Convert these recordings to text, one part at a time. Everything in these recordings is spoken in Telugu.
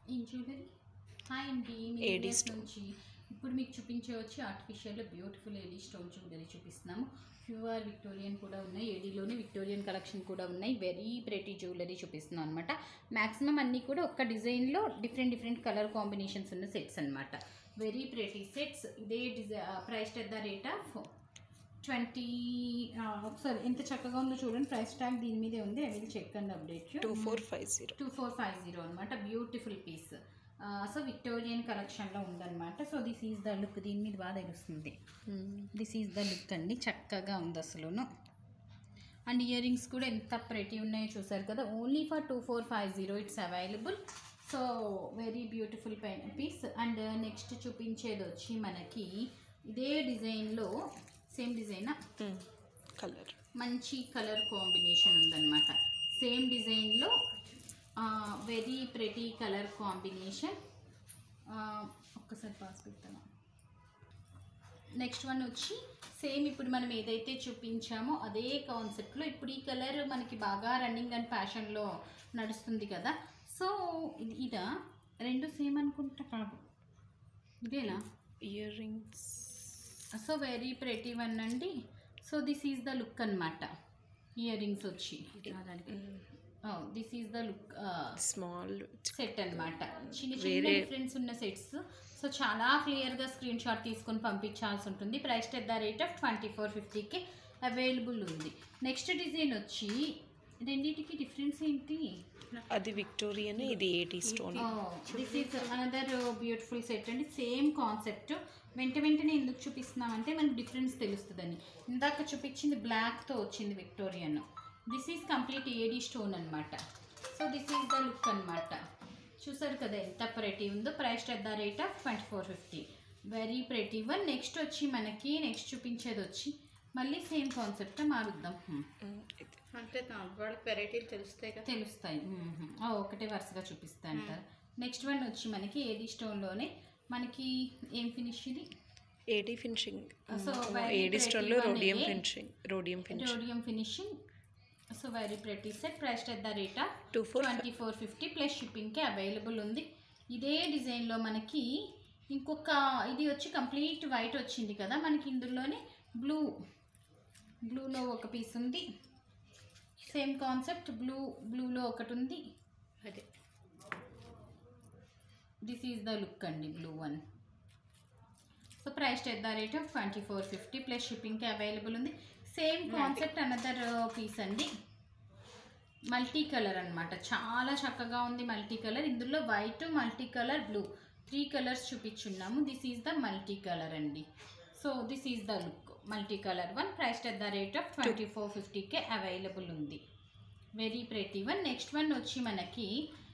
ఈ జ్యువెలరీ హాయ్ అండి మీ AD ఇండియాస్ stone. నుంచి ఇప్పుడు మీకు చూపించే వచ్చి artificial beautiful AD stone jewellery చూపిస్తున్నాము ప్యూర్ విక్టోరియన్ కూడా ఉన్నాయి ఏడీలోనే విక్టోరియన్ కలెక్షన్ కూడా ఉన్నాయి వెరీ ప్రెటీ జ్యువెలరీ చూపిస్తున్నాం అనమాట మ్యాక్సిమం అన్నీ కూడా ఒక్క డిజైన్లో డిఫరెంట్ డిఫరెంట్ కలర్ కాంబినేషన్స్ ఉన్న సెట్స్ అనమాట వెరీ ప్రెటీ సెట్స్ ఇదే design price at the rate of twenty ఒకసారి ఎంత చక్కగా ఉందో చూడండి ప్రైస్ ట్యాగ్ దీని మీదే ఉంది I will check and update two four five zero two four five zero అనమాట బ్యూటిఫుల్ పీస్ సో విక్టోరియన్ కలెక్షన్లో ఉందన్నమాట so this is the look దీని మీద బాగా తెలుస్తుంది దిస్ ఈజ్ ద లుక్ అండి చక్కగా ఉంది అసలును అండ్ ఇయర్ రింగ్స్ కూడా ఎంత ప్రెటీ ఉన్నాయో చూసారు కదా only for two four five zero it's available so very beautiful పైన పీస్ అండ్ నెక్స్ట్ చూపించేది వచ్చి మనకి ఇదే డిజైన్లో సేమ్ డిజైనా కలర్ మంచి కలర్ కాంబినేషన్ ఉందన్నమాట సేమ్ డిజైన్లో వెరీ ప్రెటీ కలర్ కాంబినేషన్ ఒక్కసారి పాస్ పెడతాను నెక్స్ట్ వన్ వచ్చి సేమ్ ఇప్పుడు మనం ఏదైతే చూపించామో అదే కాన్సెప్ట్లో ఇప్పుడు ఈ కలర్ మనకి బాగా రన్నింగ్ అండ్ ఫ్యాషన్లో నడుస్తుంది కదా సో ఇది ఇదా రెండు సేమ్ అనుకుంటా కాదు ఇదేనా ear rings so very pretty one అండి so this is the look అనమాట ఇయర్ రింగ్స్ వచ్చి this is the look small set అనమాట చిన్న చిన్న వేరే- డిఫరెన్స్ ఉన్న సెట్స్ సో చాలా క్లియర్గా స్క్రీన్ షాట్ తీసుకొని పంపించాల్సి ఉంటుంది price at the rate of twenty four ఫిఫ్టీకి అవైలబుల్ ఉంది నెక్స్ట్ డిజైన్ వచ్చి రెండింటికి డిఫరెన్స్ ఏంటి అది విక్టోరియన్ ఇది eighty stone this is another beautiful set అండి సేమ్ కాన్సెప్ట్ వెంట వెంటనే ఎందుకు చూపిస్తున్నాం అంటే మనకు డిఫరెన్స్ తెలుస్తుందని ఇందాక చూపించింది బ్లాక్తో వచ్చింది Victorian this is complete AD stone అనమాట so this is the look అనమాట చూసారు కదా ఎంత ప్రెటీ ఉందో price at the rate of twenty four fifty very pretty one next వచ్చి మనకి నెక్స్ట్ చూపించేది వచ్చి మళ్ళీ సేమ్ కాన్సెప్ట్ మారుద్దాం Hmm. అంటే నాకు వాళ్ళకి వెరైటీలు తెలుస్తాయి కదా తెలుస్తాయి మ్మ్. ఆ, ఒకటే వరుసగా చూపిస్తాయి అంటారు నెక్స్ట్ వన్ వచ్చి మనకి ఏది స్టోన్లోనే మనకి ఏం ఫినిష్ ఇది AD finishing So, very AD pretty స్టోన్లో one రోడియం ఇది. Finishing rhodium finishing rhodium finishing so very pretty set price at the rate of two four twenty four fifty plus షిప్పింగ్కి అవైలబుల్ ఉంది ఇదే డిజైన్లో మనకి ఇంకొక ఇది వచ్చి కంప్లీట్ వైట్ వచ్చింది కదా మనకి ఇందులోనే బ్లూ బ్లూలో ఒక పీస్ ఉంది సేమ్ కాన్సెప్ట్ బ్లూ బ్లూలో ఒకటి ఉంది అదే దిస్ ఈజ్ ద లుక్ అండి blue one so price at the rate of twenty four fifty plus షిప్పింగ్కి అవైలబుల్ ఉంది సేమ్ కాన్సెప్ట్ అనదర్ పీస్ అండి మల్టీ కలర్ అన్నమాట చాలా చక్కగా ఉంది మల్టీ కలర్ ఇందులో white multi colour blue three colours చూపించున్నాము this is the multi colour అండి so this is the look multi colour one price at the rate of twenty four ఫిఫ్టీకే అవైలబుల్ ఉంది very pretty one next one వచ్చి మనకి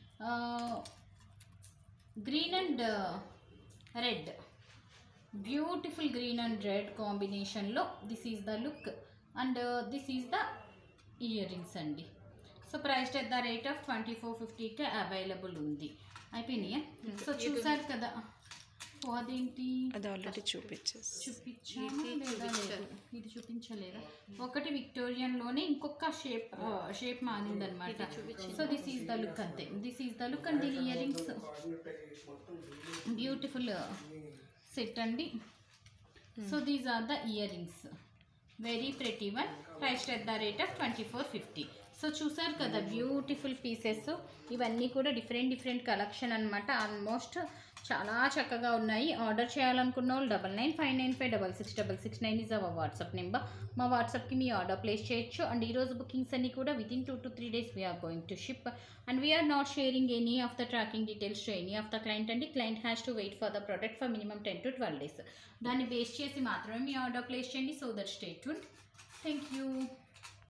green and red beautiful green and red కాంబినేషన్లో this is the look and this is the ear rings అండి so price at the rate of twenty four ఫిఫ్టీకి అవైలబుల్ ఉంది అయిపోయినాయా సో చూసారు కదా ఓ అదేంటి అది ఆల్రెడీ చూపించేసి చూపించామా లేదా లేదు ఇది చూపించలేదా ఒకటి విక్టోరియన్లోనే ఇంకొక షేప్ షేప్ మారిందనమాట so this is the look అంతే this is the look and దీని ఇయర్ రింగ్స్ బ్యూటిఫుల్ సెట్ అండి so these are the ear rings very pretty one price at the rate of twenty four fifty so చూసారు కదా బ్యూటిఫుల్ పీసెస్ ఇవన్నీ కూడా డిఫరెంట్ డిఫరెంట్ కలెక్షన్ అనమాట ఆల్మోస్ట్ చాలా చక్కగా ఉన్నాయి ఆర్డర్ చేయాలనుకున్న వాళ్ళు double nine five nine five double six double six nine is our WhatsApp number మా వాట్సాప్కి మీ ఆర్డర్ ప్లేస్ చేయొచ్చు అండ్ ఈరోజు బుకింగ్స్ అన్ని కూడా within two to three days we're going to ship and we're not sharing any of the tracking details to any of the client అండి client has to wait for the product for minimum ten to twelve days దాన్ని బేస్ చేసి మాత్రమే మీ ఆర్డర్ ప్లేస్ చేయండి so that state thank you